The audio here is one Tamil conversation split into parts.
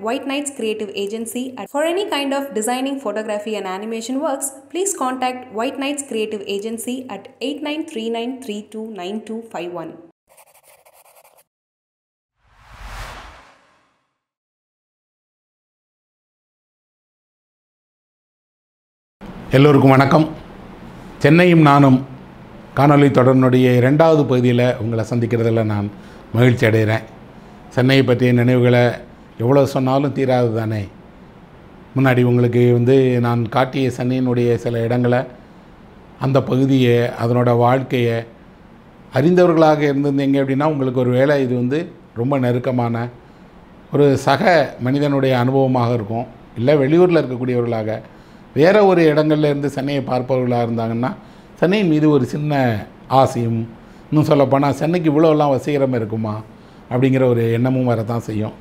White Knights Creative Agency. For any kind of designing, photography, and animation works, please contact White Knights Creative Agency at 8939329251. எல்லோருக்கும் வணக்கம் சென்னையும் நானும் காணொளி தொடரினுடைய இரண்டாவது பகுதியில் உங்களை சந்திக்கிறதுல நான் மகிழ்ச்சி அடைகிறேன் சென்னையை பற்றிய நினைவுகளை எவ்வளோ சொன்னாலும் தீராது தானே முன்னாடி உங்களுக்கு வந்து நான் காட்டிய சென்னையினுடைய சில இடங்களை அந்த பகுதியை அதனோட வாழ்க்கையை அறிந்தவர்களாக இருந்திருந்தீங்க அப்படின்னா உங்களுக்கு ஒரு வேளை இது வந்து ரொம்ப நெருக்கமான ஒரு சக மனிதனுடைய அனுபவமாக இருக்கும் இல்லை வெளியூரில் இருக்கக்கூடியவர்களாக வேறு ஒரு இடங்கள்ல இருந்து சென்னையை பார்ப்பவர்களாக இருந்தாங்கன்னா சென்னையின் மீது ஒரு சின்ன ஆசையும் இன்னும் சொல்லப்போனால் சென்னைக்கு இவ்வளோலாம் வசீகரம் இருக்குமா அப்படிங்கிற ஒரு எண்ணமும் வரத்தான் செய்யும்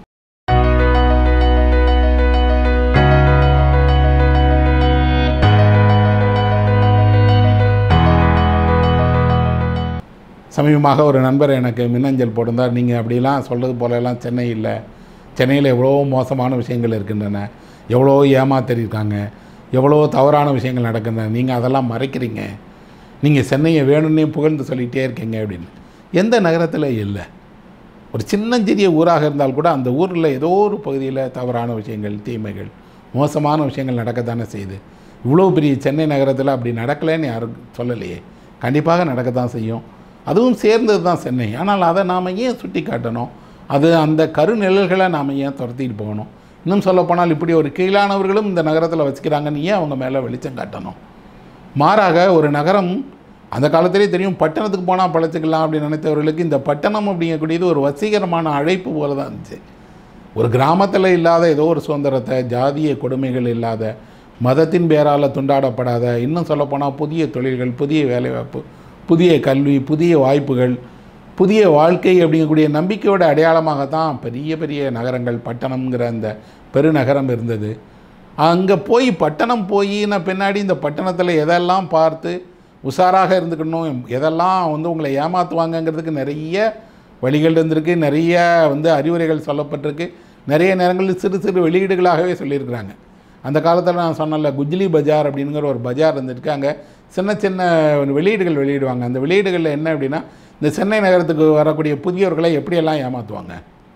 சமீபமாக ஒரு நண்பர் எனக்கு மின்னஞ்சல் போட்டிருந்தார் நீங்கள் அப்படிலாம் சொல்கிறது போலலாம் சென்னை இல்லை சென்னையில் எவ்வளோ மோசமான விஷயங்கள் இருக்கின்றன எவ்வளோ ஏமாத்திருக்காங்க எவ்வளோ தவறான விஷயங்கள் நடக்கின்றன நீங்கள் அதெல்லாம் மறைக்கிறீங்க நீங்கள் சென்னையை வேணும்னே புகழ்ந்து சொல்லிகிட்டே இருக்கீங்க அப்படின்னு எந்த நகரத்தில் இல்லை ஒரு சின்னஞ்சிறிய ஊராக இருந்தால் கூட அந்த ஊரில் ஏதோ ஒரு பகுதியில் தவறான விஷயங்கள் தீமைகள் மோசமான விஷயங்கள் நடக்கத்தானே செய்யுது இவ்வளோ பெரிய சென்னை நகரத்தில் அப்படி நடக்கலைன்னு யாரும் சொல்லலையே கண்டிப்பாக நடக்கத்தான் செய்யும் அதுவும் சேர்ந்தது தான் சென்னை ஆனால் அதை நாம் ஏன் சுட்டி காட்டணும் அது அந்த கருநிழல்களை நாம் ஏன் துரத்திட்டு போகணும் இன்னும் சொல்லப்போனால் இப்படி ஒரு கீழானவர்களும் இந்த நகரத்தில் வச்சுக்கிறாங்கன்னு ஏன் அவங்க மேலே வெளிச்சம் காட்டணும் மாறாக ஒரு நகரம் அந்த காலத்திலே தெரியும் பட்டணத்துக்கு போனால் பழச்சிக்கலாம் அப்படின்னு நினைத்தவர்களுக்கு இந்த பட்டணம் அப்படிங்கக்கூடியது ஒரு வசீகரமான அழைப்பு போல தான் இருந்துச்சு ஒரு கிராமத்தில் இல்லாத ஏதோ ஒரு சுதந்திரத்தை ஜாதிய கொடுமைகள் இல்லாத மதத்தின் பேரால் துண்டாடப்படாத இன்னும் சொல்லப்போனால் புதிய தொழில்கள் புதிய வேலைவாய்ப்பு புதிய கல்வி புதிய வாய்ப்புகள் புதிய வாழ்க்கை அப்படிங்கக்கூடிய நம்பிக்கையோட அடையாளமாகத்தான் பெரிய பெரிய நகரங்கள் பட்டணம்ங்கிற அந்த பெருநகரம் இருந்தது அங்கே போய் பட்டணம் போயின பின்னாடி இந்த பட்டணத்தில் எதெல்லாம் பார்த்து உஷாராக இருந்துக்கணும் எதெல்லாம் வந்து உங்களை ஏமாற்றுவாங்கங்கிறதுக்கு நிறைய வழிகள் இருந்திருக்கு நிறைய வந்து அறிவுரைகள் சொல்லப்பட்டிருக்கு நிறைய நேரங்களில் சிறு சிறு வெளியீடுகளாகவே சொல்லியிருக்கிறாங்க அந்த காலத்தில் நான் சொன்னல குஜ்லி பஜார் அப்படிங்கிற ஒரு பஜார் இருந்துருக்கு அங்கே சின்ன சின்ன வெளியீடுகள் வெளியிடுவாங்க அந்த வெளியீடுகளில் என்ன அப்படின்னா இந்த சென்னை நகரத்துக்கு வரக்கூடிய புதியவர்களை எப்படியெல்லாம் ஏமாற்றுவாங்க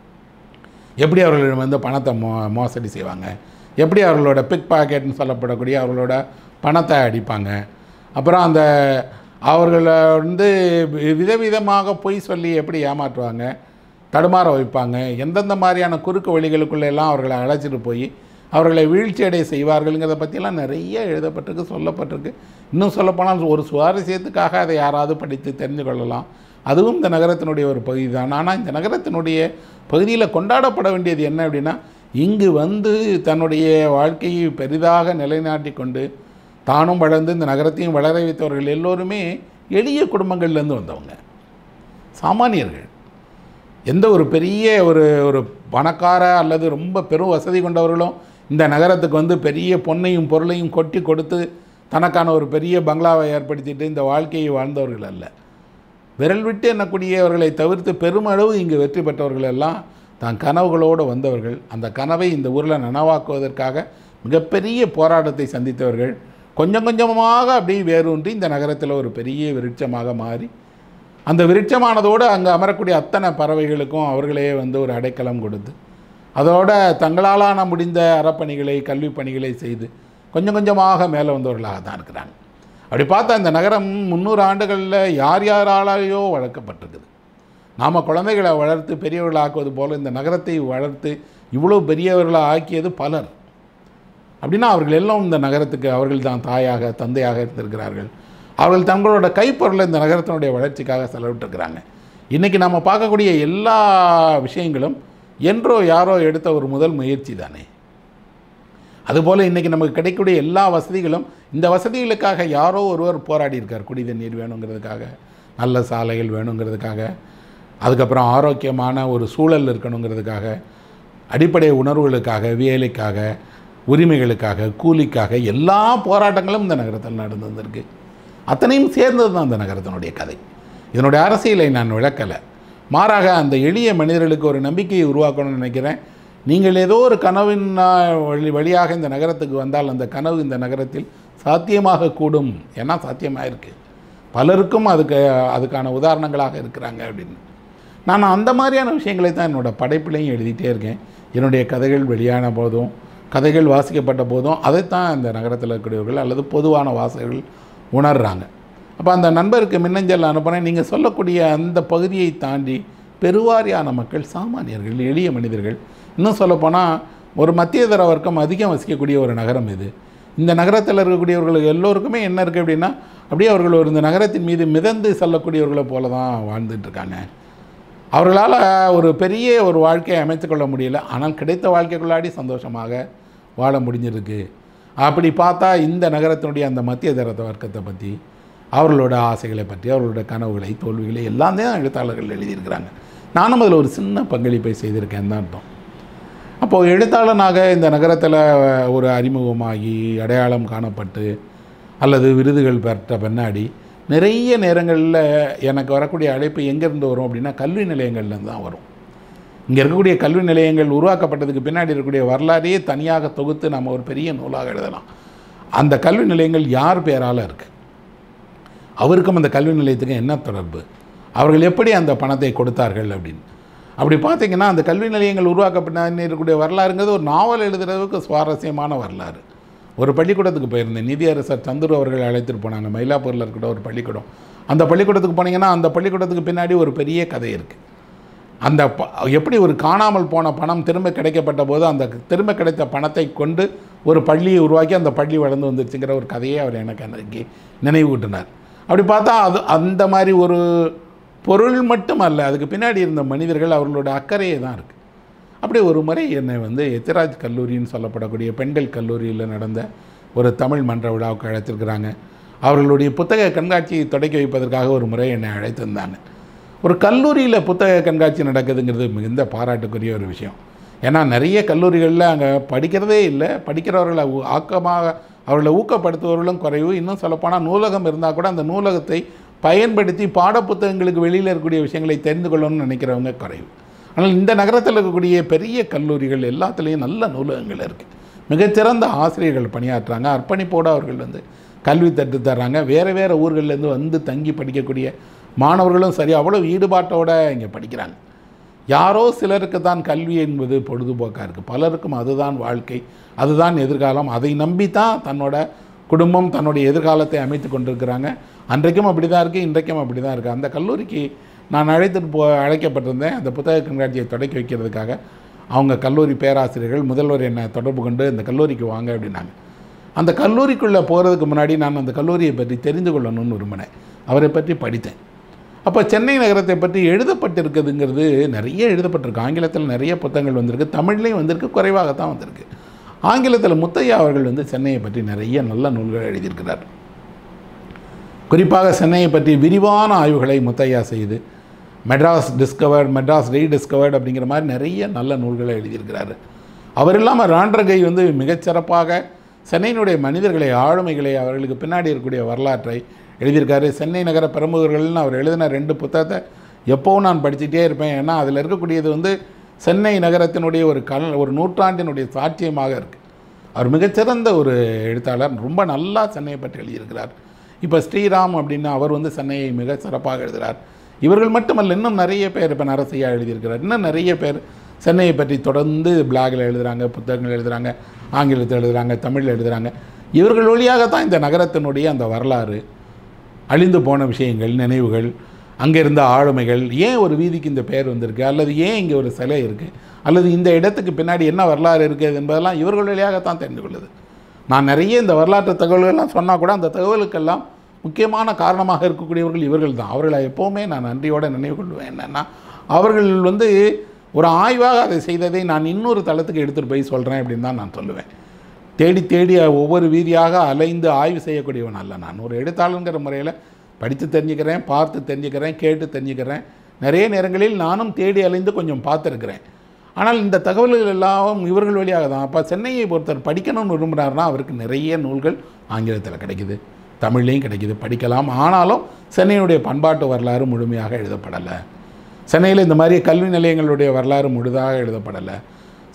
எப்படி அவர்கள் வந்து பணத்தை மோ மோசடி செய்வாங்க எப்படி அவர்களோட பிக் பாக்கெட்னு சொல்லப்படக்கூடிய அவர்களோட பணத்தை அடிப்பாங்க அப்புறம் அந்த அவர்களை வந்து விதவிதமாக பொய் சொல்லி எப்படி ஏமாற்றுவாங்க தடுமாற வைப்பாங்க எந்தெந்த மாதிரியான குறுக்கு வழிகளுக்குள்ள எல்லாம் அவர்களை அழைச்சிட்டு போய் அவர்களை வீழ்ச்சி அடைய செய்வார்கள்ங்கிறத பற்றியெல்லாம் நிறைய எழுதப்பட்டிருக்கு சொல்லப்பட்டிருக்கு இன்னும் சொல்லப்போனால் ஒரு சுவாரஸ்யத்துக்காக அதை யாராவது படித்து தெரிந்து கொள்ளலாம் அதுவும் இந்த நகரத்தினுடைய ஒரு பகுதி தான் ஆனால் இந்த நகரத்தினுடைய பகுதியில் கொண்டாடப்பட வேண்டியது என்ன அப்படின்னா இங்கு வந்து தன்னுடைய வாழ்க்கையை பெரிதாக நிலைநாட்டி கொண்டு தானும் வளர்ந்து இந்த நகரத்தையும் வளர வைத்தவர்கள் எல்லோருமே எளிய குடும்பங்கள்லேருந்து வந்தவங்க சாமானியர்கள் எந்த ஒரு பெரிய ஒரு ஒரு பணக்கார அல்லது ரொம்ப பெரும் வசதி கொண்டவர்களும் இந்த நகரத்துக்கு வந்து பெரிய பொன்னையும் பொருளையும் கொட்டி கொடுத்து தனக்கான ஒரு பெரிய பங்களாவை ஏற்படுத்திட்டு இந்த வாழ்க்கையை வாழ்ந்தவர்கள் அல்ல விரல் விட்டு எண்ணக்கூடியவர்களை தவிர்த்து பெருமளவு இங்கு வெற்றி பெற்றவர்கள் எல்லாம் தான் கனவுகளோடு வந்தவர்கள் அந்த கனவை இந்த ஊரில் நனவாக்குவதற்காக மிகப்பெரிய போராட்டத்தை சந்தித்தவர்கள் கொஞ்சம் கொஞ்சமாக அப்படியே வேரூன்றி இந்த நகரத்தில் ஒரு பெரிய விருட்சமாக மாறி அந்த விருட்சமானதோடு அங்கே அமரக்கூடிய அத்தனை பறவைகளுக்கும் அவர்களே வந்து ஒரு அடைக்கலம் கொடுத்து அதோட தங்களாலான முடிந்த அறப்பணிகளை கல்வி பணிகளை செய்து கொஞ்சம் கொஞ்சமாக மேலே வந்தவர்களாக தான் இருக்கிறாங்க அப்படி பார்த்தா இந்த நகரம் முந்நூறு ஆண்டுகளில் யார் யாராலேயோ வளர்க்கப்பட்டிருக்குது நாம் குழந்தைகளை வளர்த்து பெரியவர்களாக்குவது போல் இந்த நகரத்தை வளர்த்து இவ்வளோ பெரியவர்களாக ஆக்கியது பலர் அப்படின்னா அவர்கள் எல்லாம் இந்த நகரத்துக்கு அவர்கள் தான் தாயாக தந்தையாக இருந்திருக்கிறார்கள் அவர்கள் தங்களோட கைப்பொருளை இந்த நகரத்தினுடைய வளர்ச்சிக்காக செலவிட்டிருக்கிறாங்க இன்றைக்கி நம்ம பார்க்கக்கூடிய எல்லா விஷயங்களும் என்றோ யாரோ எடுத்த ஒரு முதல் முயற்சி தானே அதுபோல் இன்றைக்கி நமக்கு கிடைக்கக்கூடிய எல்லா வசதிகளும் இந்த வசதிகளுக்காக யாரோ ஒருவர் போராடி இருக்கார் குடி தண்ணீர் வேணுங்கிறதுக்காக நல்ல சாலைகள் வேணுங்கிறதுக்காக அதுக்கப்புறம் ஆரோக்கியமான ஒரு சூழல் இருக்கணுங்கிறதுக்காக அடிப்படை உணர்வுகளுக்காக வேலைக்காக உரிமைகளுக்காக கூலிக்காக எல்லா போராட்டங்களும் இந்த நகரத்தில் நடந்து வந்திருக்கு அத்தனையும் சேர்ந்தது தான் இந்த நகரத்தினுடைய கதை இதனுடைய அரசியலை நான் விளக்கலை மாறாக அந்த எளிய மனிதர்களுக்கு ஒரு நம்பிக்கையை உருவாக்கணும்னு நினைக்கிறேன் நீங்கள் ஏதோ ஒரு கனவின் ஆ, வழி வழியாக இந்த நகரத்துக்கு வந்தால் அந்த கனவு இந்த நகரத்தில் சாத்தியமாக கூடும் ஏன்னா சாத்தியமாக இருக்குது பலருக்கும் அதுக்கு அதுக்கான உதாரணங்களாக இருக்கிறாங்க அப்படின்னு நான் அந்த மாதிரியான விஷயங்களை தான் என்னோடய படைப்புலையும் எழுதிட்டே இருக்கேன் என்னுடைய கதைகள் வெளியான போதும் கதைகள் வாசிக்கப்பட்ட போதும் அதைத்தான் இந்த நகரத்தில் இருக்கக்கூடியவர்கள் அல்லது பொதுவான வாசகர்கள் உணர்றாங்க அப்போ அந்த நண்பருக்கு மின்னஞ்சல் அனுப்புனேன் நீங்கள் சொல்லக்கூடிய அந்த பகுதியை தாண்டி பெருவாரியான மக்கள் சாமானியர்கள் எளிய மனிதர்கள் இன்னும் சொல்லப்போனால் ஒரு மத்தியதர வர்க்கம் அதிகம் வசிக்கக்கூடிய ஒரு நகரம் இது இந்த நகரத்தில் இருக்கக்கூடியவர்களுக்கு எல்லோருக்குமே என்ன இருக்குது அப்படின்னா அப்படியே அவர்கள் ஒரு இந்த நகரத்தின் மீது மிதந்து செல்லக்கூடியவர்களை போல தான் வாழ்ந்துட்டு இருக்காங்க அவர்களால் ஒரு பெரிய ஒரு வாழ்க்கையை அமைத்துக்கொள்ள முடியல ஆனால் கிடைத்த வாழ்க்கைக்குள்ளாடி சந்தோஷமாக வாழ முடிஞ்சிருக்கு அப்படி பார்த்தா இந்த நகரத்தினுடைய அந்த மத்திய தர வர்க்கத்தை பற்றி அவர்களோட ஆசைகளை பற்றி அவர்களோட கனவுகளை தோல்விகளை எல்லாம் தான் எழுத்தாளர்கள் எழுதியிருக்கிறாங்க நானும் அதில் ஒரு சின்ன பங்களிப்பை செய்திருக்கேன் தான் அர்த்தம் அப்போது எழுத்தாளனாக இந்த நகரத்தில் ஒரு அறிமுகமாகி அடையாளம் காணப்பட்டு அல்லது விருதுகள் பெற்ற பின்னாடி நிறைய நேரங்களில் எனக்கு வரக்கூடிய அழைப்பு எங்கேருந்து வரும் அப்படின்னா கல்வி நிலையங்கள்லேருந்து தான் வரும் இங்கே இருக்கக்கூடிய கல்வி நிலையங்கள் உருவாக்கப்பட்டதுக்கு பின்னாடி இருக்கக்கூடிய வரலாறையே தனியாக தொகுத்து நம்ம ஒரு பெரிய நூலாக எழுதலாம் அந்த கல்வி நிலையங்கள் யார் பேரால் இருக்குது அவருக்கும் அந்த கல்வி நிலையத்துக்கும் என்ன தொடர்பு அவர்கள் எப்படி அந்த பணத்தை கொடுத்தார்கள் அப்படின்னு அப்படி பார்த்தீங்கன்னா அந்த கல்வி நிலையங்கள் உருவாக்கப்பட்ட இருக்கக்கூடிய வரலாறுங்கிறது ஒரு நாவல் எழுதுறதுக்கு சுவாரஸ்யமான வரலாறு ஒரு பள்ளிக்கூடத்துக்கு போயிருந்தேன் நிதியரசர் சந்துரு அவர்கள் அழைத்துட்டு போனாங்க மயிலாப்பூரில் இருக்கிற ஒரு பள்ளிக்கூடம் அந்த பள்ளிக்கூடத்துக்கு போனீங்கன்னா அந்த பள்ளிக்கூடத்துக்கு பின்னாடி ஒரு பெரிய கதை இருக்குது அந்த ப எப்படி ஒரு காணாமல் போன பணம் திரும்ப கிடைக்கப்பட்ட போது அந்த திரும்ப கிடைத்த பணத்தை கொண்டு ஒரு பள்ளியை உருவாக்கி அந்த பள்ளி வளர்ந்து வந்துருச்சுங்கிற ஒரு கதையை அவர் எனக்கு அன்றைக்கி நினைவூட்டினார் அப்படி பார்த்தா அது அந்த மாதிரி ஒரு பொருள் மட்டும் அல்ல அதுக்கு பின்னாடி இருந்த மனிதர்கள் அவர்களோட அக்கறையே தான் இருக்குது அப்படி ஒரு முறை என்னை வந்து எத்திராஜ் கல்லூரின்னு சொல்லப்படக்கூடிய பெண்கள் கல்லூரியில் நடந்த ஒரு தமிழ் மன்ற விழாவுக்கு அழைத்திருக்கிறாங்க அவர்களுடைய புத்தக கண்காட்சியை தொடக்கி வைப்பதற்காக ஒரு முறை என்னை அழைத்திருந்தாங்க ஒரு கல்லூரியில் புத்தக கண்காட்சி நடக்குதுங்கிறது மிகுந்த பாராட்டுக்குரிய ஒரு விஷயம் ஏன்னா நிறைய கல்லூரிகளில் அங்கே படிக்கிறதே இல்லை படிக்கிறவர்களை ஊ- ஆக்கமாக அவர்களை ஊக்கப்படுத்துபவர்களும் குறைவு இன்னும் சொல்லப்போனால் நூலகம் இருந்தால் கூட அந்த நூலகத்தை பயன்படுத்தி பாடப்புத்தகங்களுக்கு வெளியில் இருக்கக்கூடிய விஷயங்களை தெரிந்து கொள்ளணும்னு நினைக்கிறவங்க குறைவு ஆனால் இந்த நகரத்தில் இருக்கக்கூடிய பெரிய கல்லூரிகள் எல்லாத்துலேயும் நல்ல நூலகங்கள் இருக்குது மிகச்சிறந்த ஆசிரியர்கள் பணியாற்றுறாங்க அர்ப்பணிப்போடு அவர்கள் வந்து கல்வி தட்டு தர்றாங்க வேறு வேறு ஊர்கள்லேருந்து வந்து தங்கி படிக்கக்கூடிய மாணவர்களும் சரி அவ்வளோ ஈடுபாட்டோடு இங்கே படிக்கிறாங்க யாரோ சிலருக்கு தான் கல்வி என்பது பொழுதுபோக்காக இருக்குது பலருக்கும் அதுதான் வாழ்க்கை அதுதான் எதிர்காலம் அதை நம்பி தான் தன்னோட குடும்பம் தன்னுடைய எதிர்காலத்தை அமைத்து கொண்டிருக்கிறாங்க அன்றைக்கும் அப்படி தான் இருக்குது இன்றைக்கும் அப்படி தான் இருக்குது அந்த கல்லூரிக்கு நான் அழைத்துட்டு போ அழைக்கப்பட்டிருந்தேன் அந்த புத்தக கண்காட்சியை தொடக்கி வைக்கிறதுக்காக அவங்க கல்லூரி பேராசிரியர்கள் முதல்வர் என்னை தொடர்பு கொண்டு இந்த கல்லூரிக்கு வாங்க அப்படின்னாங்க அந்த கல்லூரிக்குள்ளே போகிறதுக்கு முன்னாடி நான் அந்த கல்லூரியை பற்றி தெரிந்து கொள்ளணும்னு விரும்பினேன் அவரை பற்றி படித்தேன் அப்போ சென்னை நகரத்தை பற்றி எழுதப்பட்டிருக்குதுங்கிறது நிறைய எழுதப்பட்டிருக்கு ஆங்கிலத்தில் நிறைய புத்தகங்கள் வந்திருக்கு தமிழ்லேயும் வந்திருக்கு குறைவாகத்தான் வந்திருக்கு ஆங்கிலத்தில் முத்தையா அவர்கள் வந்து சென்னையை பற்றி நிறைய நல்ல நூல்கள் எழுதியிருக்கிறார் குறிப்பாக சென்னையை பற்றி விரிவான ஆய்வுகளை முத்தையா செய்து மெட்ராஸ் டிஸ்கவர்ட் மெட்ராஸ் ரீடிஸ்கவர்ட் அப்படிங்கிற மாதிரி நிறைய நல்ல நூல்களை எழுதியிருக்கிறாரு அவர் இல்லாமல் ராண்டகை வந்து மிகச்சிறப்பாக சென்னையினுடைய மனிதர்களை ஆளுமைகளை அவர்களுக்கு பின்னாடி இருக்கக்கூடிய வரலாற்றை எழுதியிருக்காரு சென்னை நகர பிரமுகர்கள்னு அவர் எழுதின ரெண்டு புத்தகத்தை எப்போவும் நான் படிச்சுட்டே இருப்பேன் ஏன்னா அதில் இருக்கக்கூடியது வந்து சென்னை நகரத்தினுடைய ஒரு கல் ஒரு நூற்றாண்டினுடைய சாட்சியமாக இருக்குது அவர் மிகச்சிறந்த ஒரு எழுத்தாளர் ரொம்ப நல்லா சென்னையை பற்றி எழுதியிருக்கிறார் இப்போ ஸ்ரீராம் அப்படின்னு அவர் வந்து சென்னையை மிக சிறப்பாக எழுதுகிறார் இவர்கள் மட்டுமல்ல இன்னும் நிறைய பேர் இப்போ நரசையா எழுதியிருக்கிறார் இன்னும் நிறைய பேர் சென்னையை பற்றி தொடர்ந்து பிளாகில் எழுதுகிறாங்க புத்தகங்கள் எழுதுகிறாங்க ஆங்கிலத்தில் எழுதுகிறாங்க தமிழில் எழுதுகிறாங்க இவர்கள் வழியாக தான் இந்த நகரத்தினுடைய அந்த வரலாறு அழிந்து போன விஷயங்கள் நினைவுகள் அங்கே இருந்த ஆளுமைகள் ஏன் ஒரு வீதிக்கு இந்த பெயர் வந்திருக்கு அல்லது ஏன் இங்கே ஒரு சிலை இருக்குது அல்லது இந்த இடத்துக்கு பின்னாடி என்ன வரலாறு இருக்குது என்பதெல்லாம் இவர்கள் வழியாகத்தான் தெரிந்து கொள்ளுது நான் நிறைய இந்த வரலாற்று தகவல்கள்லாம் சொன்னால் கூட அந்த தகவலுக்கெல்லாம் முக்கியமான காரணமாக இருக்கக்கூடியவர்கள் இவர்கள் தான் அவர்களை எப்போவுமே நான் நன்றியோடு நினைவு கொள்வேன் என்னென்னா அவர்கள் வந்து ஒரு ஆய்வாக அதை செய்ததை நான் இன்னொரு தளத்துக்கு எடுத்துகிட்டு போய் சொல்கிறேன் அப்படின்னு தான் நான் சொல்லுவேன் தேடி தேடி ஒவ்வொரு வீதியாக அலைந்து ஆய்வு செய்யக்கூடியவன் அல்ல நான் ஒரு எழுத்தாளங்கிற முறையில் படித்து தெரிஞ்சுக்கிறேன் பார்த்து தெரிஞ்சுக்கிறேன் கேட்டு தெரிஞ்சுக்கிறேன் நிறைய நேரங்களில் நானும் தேடி அலைந்து கொஞ்சம் பார்த்துருக்கிறேன் ஆனால் இந்த தகவல்கள் எல்லாம் இவர்கள் வழியாக தான் அப்போ சென்னையை பொறுத்தவர் படிக்கணும்னு விரும்புகிறாருன்னா அவருக்கு நிறைய நூல்கள் ஆங்கிலத்தில் கிடைக்குது தமிழ்லேயும் கிடைக்குது படிக்கலாம் ஆனாலும் சென்னையினுடைய பண்பாட்டு வரலாறு முழுமையாக எழுதப்படலை சென்னையில் இந்த மாதிரி கல்வி நிலையங்களுடைய வரலாறு முழுதாக எழுதப்படலை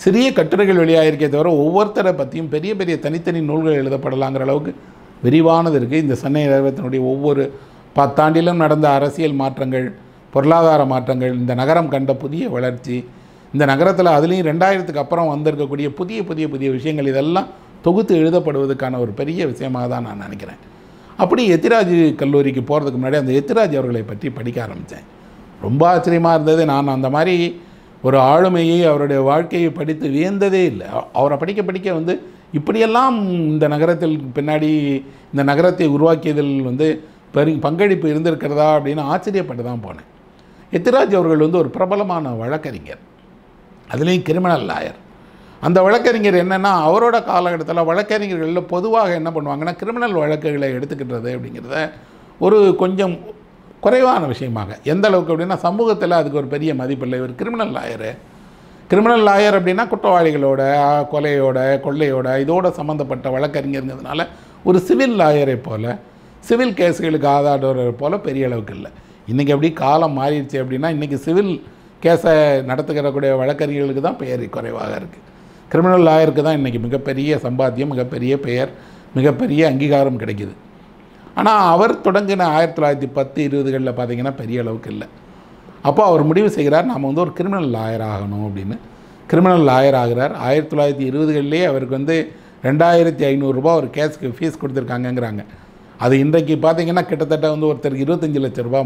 சிறிய கட்டுரைகள் வெளியாகிருக்கே தவிர ஒவ்வொருத்தரை பற்றியும் பெரிய பெரிய தனித்தனி நூல்கள் எழுதப்படலாங்கிற அளவுக்கு விரிவானது இருக்குது இந்த சென்னை நகரத்தினுடைய ஒவ்வொரு பத்தாண்டிலும் நடந்த அரசியல் மாற்றங்கள் பொருளாதார மாற்றங்கள் இந்த நகரம் கண்ட புதிய வளர்ச்சி இந்த நகரத்தில் அதுலேயும் ரெண்டாயிரத்துக்கு அப்புறம் வந்திருக்கக்கூடிய புதிய புதிய புதிய விஷயங்கள் இதெல்லாம் தொகுத்து எழுதப்படுவதற்கான ஒரு பெரிய விஷயமாக தான் நான் நினைக்கிறேன் அப்படி எத்திராஜ் கல்லூரிக்கு போகிறதுக்கு முன்னாடி அந்த எத்திராஜ் அவர்களை பற்றி படிக்க ஆரம்பித்தேன் ரொம்ப ஆச்சரியமாக இருந்தது நான் அந்த மாதிரி ஒரு ஆளுமையை அவருடைய வாழ்க்கையை படித்து வியந்ததே இல்லை அ- அவரை படிக்க படிக்க வந்து இப்படியெல்லாம் இந்த நகரத்தில் பின்னாடி இந்த நகரத்தை உருவாக்கியதில் வந்து பெரு பங்களிப்பு இருந்திருக்கிறதா அப்படின்னு ஆச்சரியப்பட்டு தான் போனேன் எத்திராஜ் அவர்கள் வந்து ஒரு பிரபலமான வழக்கறிஞர் அதுலேயும் கிரிமினல் லாயர் அந்த வழக்கறிஞர் என்னென்னா அவரோட காலகட்டத்தில் வழக்கறிஞர்களில் பொதுவாக என்ன பண்ணுவாங்கன்னா கிரிமினல் வழக்குகளை எடுத்துக்கிட்டது அப்படிங்கிறத ஒரு கொஞ்சம் குறைவான விஷயமாக எந்த அளவுக்கு அப்படின்னா சமூகத்தில் அதுக்கு ஒரு பெரிய மதிப்பில்லை ஒரு கிரிமினல் லாயரு கிரிமினல் லாயர் அப்படின்னா குற்றவாளிகளோட கொலையோட கொள்ளையோட இதோட சம்மந்தப்பட்ட வழக்கறிஞருங்கிறதுனால ஒரு சிவில் லாயரை போல சிவில் கேஸுகளுக்கு ஆதாடுறவரை போல பெரிய அளவுக்கு இல்லை இன்றைக்கி அப்படி காலம் மாறிடுச்சு அப்படின்னா இன்றைக்கி சிவில் கேஸை நடத்துகிறக்கூடிய வழக்கறிஞர்களுக்கு தான் பெயர் குறைவாக இருக்குது கிரிமினல் லாயருக்கு தான் இன்றைக்கி மிகப்பெரிய சம்பாத்தியம் மிகப்பெரிய பெயர் மிகப்பெரிய அங்கீகாரம் கிடைக்குது ஆனால் அவர் தொடங்கின ஆயிரத்தி தொள்ளாயிரத்தி பத்து இருபதுகளில் பார்த்தீங்கன்னா பெரிய அளவுக்கு இல்லை அப்போ அவர் முடிவு செய்கிறார் நாம் வந்து ஒரு கிரிமினல் லாயர் ஆகணும் அப்படின்னு கிரிமினல் லாயர் ஆகிறார் ஆயிரத்தி தொள்ளாயிரத்தி இருபதுகளிலே அவருக்கு வந்து ரெண்டாயிரத்தி ஐநூறுரூபா ஒரு கேஸுக்கு ஃபீஸ் கொடுத்துருக்காங்கங்கிறாங்க அது இன்றைக்கு பார்த்தீங்கன்னா கிட்டத்தட்ட வந்து ஒருத்தருக்கு இருபத்தஞ்சி லட்ச ரூபா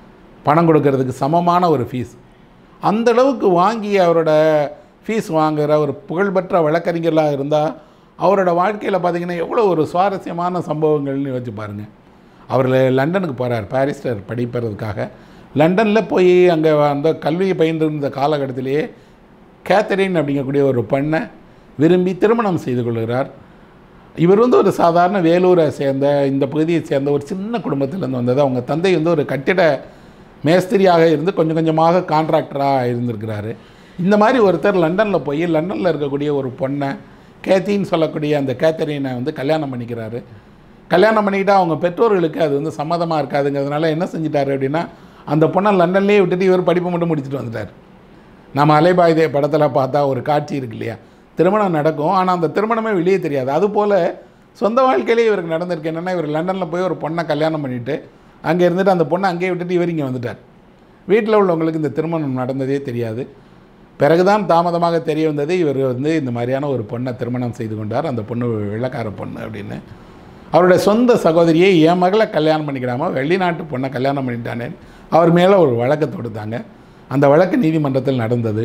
பணம் கொடுக்கறதுக்கு சமமான ஒரு ஃபீஸ் அந்த அளவுக்கு வாங்கி அவரோட ஃபீஸ் வாங்குகிற ஒரு புகழ்பெற்ற வழக்கறிஞர்களாக இருந்தால் அவரோட வாழ்க்கையில் பார்த்தீங்கன்னா எவ்வளோ ஒரு சுவாரஸ்யமான சம்பவங்கள்னு வச்சு பாருங்கள் அவர் லண்டனுக்கு போகிறார் பாரிஸ்டர் படிப்பதற்காக லண்டனில் போய் அங்கே அந்த கல்வியை பயின்றிருந்த காலகட்டத்திலேயே கேத்தரின் அப்படிங்கக்கூடிய ஒரு பெண்ணை விரும்பி திருமணம் செய்து கொள்கிறார் இவர் வந்து ஒரு சாதாரண வேலூரை சேர்ந்த இந்த பகுதியை சேர்ந்த ஒரு சின்ன குடும்பத்திலேருந்து வந்தது அவங்க தந்தை வந்து ஒரு கட்டிட மேஸ்திரியாக இருந்து கொஞ்சம் கொஞ்சமாக கான்ட்ராக்டராக இருந்திருக்கிறாரு இந்த மாதிரி ஒருத்தர் லண்டனில் போய் லண்டனில் இருக்கக்கூடிய ஒரு பொண்ணை கேத்தின்னு சொல்லக்கூடிய அந்த கேத்தரினை வந்து கல்யாணம் பண்ணிக்கிறாரு கல்யாணம் பண்ணிக்கிட்டா அவங்க பெற்றோர்களுக்கு அது வந்து சம்மதமாக இருக்காதுங்கிறதுனால என்ன செஞ்சிட்டாரு அப்படின்னா அந்த பொண்ணை லண்டன்லேயே விட்டுட்டு இவர் படிப்பு மட்டும் முடிச்சுட்டு வந்துட்டார் நம்ம அலைபாயுதே படத்தில் பார்த்தா ஒரு காட்சி இருக்கு இல்லையா திருமணம் நடக்கும் ஆனால் அந்த திருமணமே வெளியே தெரியாது அதுபோல் சொந்த வாழ்க்கையிலே இவருக்கு நடந்திருக்கு என்னென்னா இவர் லண்டனில் போய் ஒரு பொண்ணை கல்யாணம் பண்ணிவிட்டு அங்கே இருந்துட்டு அந்த பொண்ணை அங்கேயே விட்டுட்டு இவர் இங்கே வந்துட்டார் வீட்டில் உள்ளவங்களுக்கு இந்த திருமணம் நடந்ததே தெரியாது பிறகுதான் தாமதமாக தெரிய வந்தது இவர் வந்து இந்த மாதிரியான ஒரு பொண்ணை திருமணம் செய்து கொண்டார் அந்த பொண்ணு வெள்ளக்கார பொண்ணு அப்படின்னு அவருடைய சொந்த சகோதரியை என் மகளை கல்யாணம் பண்ணிக்கிறாம வெளிநாட்டு பொண்ணை கல்யாணம் பண்ணிட்டானே அவர் மேலே ஒரு வழக்கு தொடுத்தாங்க அந்த வழக்கு நீதிமன்றத்தில் நடந்தது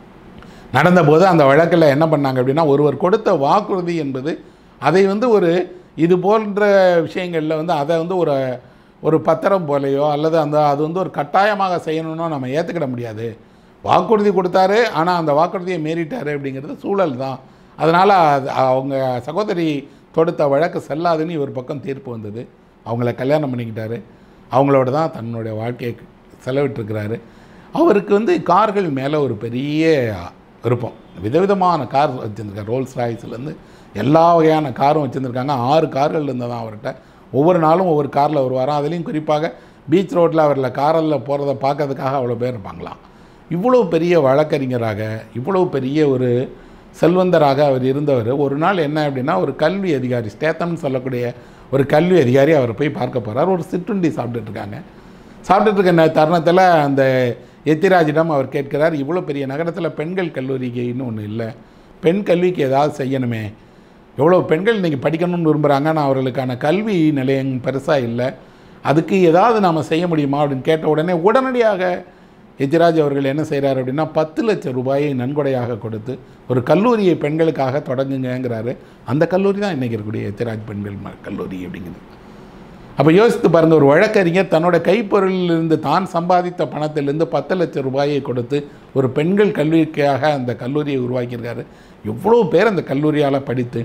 நடந்தபோது அந்த வழக்கில் என்ன பண்ணாங்க அப்படின்னா ஒருவர் கொடுத்த வாக்குறுதி என்பது அதை வந்து ஒரு இது போன்ற விஷயங்களில் வந்து அதை வந்து ஒரு ஒரு பத்திரம் போலையோ அல்லது அந்த அது வந்து ஒரு கட்டாயமாக செய்யணும்னோ நம்ம ஏற்றுக்கிட முடியாது வாக்குறுதி கொடுத்தாரு ஆனால் அந்த வாக்குறுதியை மீறிட்டாரு அப்படிங்கிறது சூழல் தான் அதனால் அது அவங்க சகோதரி தொடுத்த வழக்கு செல்லாதுன்னு இவர் பக்கம் தீர்ப்பு வந்தது அவங்கள கல்யாணம் பண்ணிக்கிட்டாரு அவங்களோட தான் தன்னுடைய வாழ்க்கையை செலவிட்டிருக்கிறாரு அவருக்கு வந்து கார்கள் மேலே ஒரு பெரிய விருப்பம் விதவிதமான கார் வச்சுருக்காரு ரோல்ஸ் ராய்ஸ்லேருந்து எல்லா வகையான காரும் வச்சுருந்துருக்காங்க ஆறு கார்கள் இருந்ததான் அவர்கிட்ட ஒவ்வொரு நாளும் ஒவ்வொரு காரில் வருவாராம் அதுலேயும் குறிப்பாக பீச் ரோட்டில் அவரில் காரில் போகிறத பார்க்கறதுக்காக அவ்வளோ பேர் இருப்பாங்களாம் இவ்வளோ பெரிய வழக்கறிஞராக இவ்வளோ பெரிய ஒரு செல்வந்தராக அவர் இருந்தவர் ஒரு நாள் என்ன அப்படின்னா ஒரு கல்வி அதிகாரி ஸ்டேத்தம்னு சொல்லக்கூடிய ஒரு கல்வி அதிகாரி அவரை போய் பார்க்க போகிறார் ஒரு சிற்றுண்டி சாப்பிட்டுட்டு இருக்காங்க சாப்பிட்டுட்டு இருக்க நே- தருணத்தில் அந்த எத்திராஜிடம் அவர் கேட்கிறார் இவ்வளோ பெரிய நகரத்தில் பெண்கள் கல்லூரிக்கு இன்னும் ஒன்று இல்லை பெண் கல்விக்கு ஏதாவது செய்யணுமே எவ்வளோ பெண்கள் இன்றைக்கி படிக்கணும்னு விரும்புகிறாங்க ஆனால் அவர்களுக்கான கல்வி நிலையம் பெருசாக இல்லை அதுக்கு ஏதாவது நாம் செய்ய முடியுமா அப்படின்னு கேட்ட உடனே உடனடியாக எத்திராஜ் அவர்கள் என்ன செய்கிறார் அப்படின்னா பத்து லட்சம் ரூபாயை நன்கொடையாக கொடுத்து ஒரு கல்லூரியை பெண்களுக்காக தொடங்குங்கங்கிறாரு அந்த கல்லூரி தான் இன்றைக்கி இருக்கக்கூடிய எத்திராஜ் பெண்கள் ம- கல்லூரி அப்படிங்கிறது அப்போ யோசித்து பாருங்கள் ஒரு வழக்கறிஞர் தன்னோட கைப்பொருளிலிருந்து தான் சம்பாதித்த பணத்திலிருந்து பத்து லட்சம் ரூபாயை கொடுத்து ஒரு பெண்கள் கல்விக்காக அந்த கல்லூரியை உருவாக்கியிருக்காரு எவ்வளோ பேர் அந்த கல்லூரியால் படித்து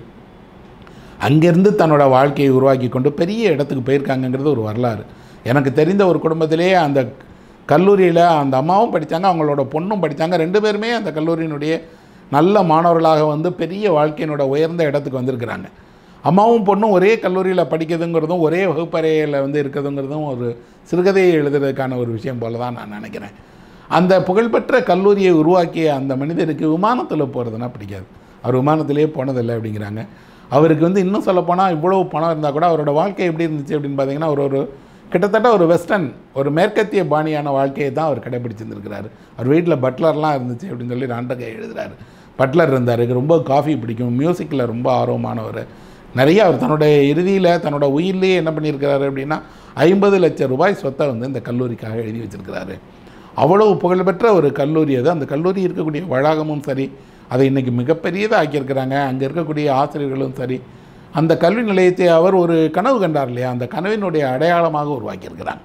அங்கேருந்து தன்னோட வாழ்க்கையை உருவாக்கி கொண்டு பெரிய இடத்துக்கு போயிருக்காங்கங்கிறது ஒரு வரலாறு எனக்கு தெரிந்த ஒரு குடும்பத்திலே அந்த கல்லூரியில் அந்த அம்மாவும் படித்தாங்க அவங்களோட பொண்ணும் படித்தாங்க ரெண்டு பேருமே அந்த கல்லூரியினுடைய நல்ல மாணவர்களாக வந்து பெரிய வாழ்க்கையினோட உயர்ந்த இடத்துக்கு வந்திருக்கிறாங்க அம்மாவும் பொண்ணும் ஒரே கல்லூரியில் படிக்கிறதுங்கிறதும் ஒரே வகுப்பறையில் வந்து இருக்கிறதுங்கிறதும் ஒரு சிறுகதையை எழுதுறதுக்கான ஒரு விஷயம் போல தான் நான் நினைக்கிறேன் அந்த புகழ்பெற்ற கல்லூரியை உருவாக்கிய அந்த மனிதருக்கு விமானத்தில் போகிறதுனா பிடிக்காது அவர் விமானத்திலேயே போனதில்லை அப்படிங்கிறாங்க அவருக்கு வந்து இன்னும் சொல்லப்போனால் இவ்வளோ பணம் இருந்தால் கூட அவரோட வாழ்க்கை எப்படி இருந்துச்சு அப்படின்னு பார்த்தீங்கன்னா அவர் ஒரு கிட்டத்தட்ட ஒரு வெஸ்டர்ன் ஒரு மேற்கத்திய பாணியான வாழ்க்கையை தான் அவர் கடைபிடிச்சிருந்துருக்கிறாரு அவர் வீட்டில் பட்லர்லாம் இருந்துச்சு அப்படின்னு சொல்லி ராண்டகை எழுதுறாரு பட்லர் இருந்தார் ரொம்ப காஃபி பிடிக்கும் மியூசிக்கில் ரொம்ப ஆர்வமானவர் நிறைய அவர் தன்னுடைய இறுதியில் தன்னோட உயிர்லேயே என்ன பண்ணியிருக்கிறாரு அப்படின்னா ஐம்பது லட்சம் ரூபாய் சொத்தை வந்து இந்த கல்லூரிக்காக எழுதி வச்சிருக்கிறாரு அவ்வளவு புகழ்பெற்ற ஒரு கல்லூரி அது அந்த கல்லூரி இருக்கக்கூடிய வளாகமும் சரி அதை இன்றைக்கி மிகப்பெரியதாக ஆக்கியிருக்கிறாங்க அங்கே இருக்கக்கூடிய ஆசிரியர்களும் சரி அந்த கல்வி நிலையத்தை அவர் ஒரு கனவு கண்டார் இல்லையா அந்த கனவினுடைய அடையாளமாக உருவாக்கியிருக்கிறாங்க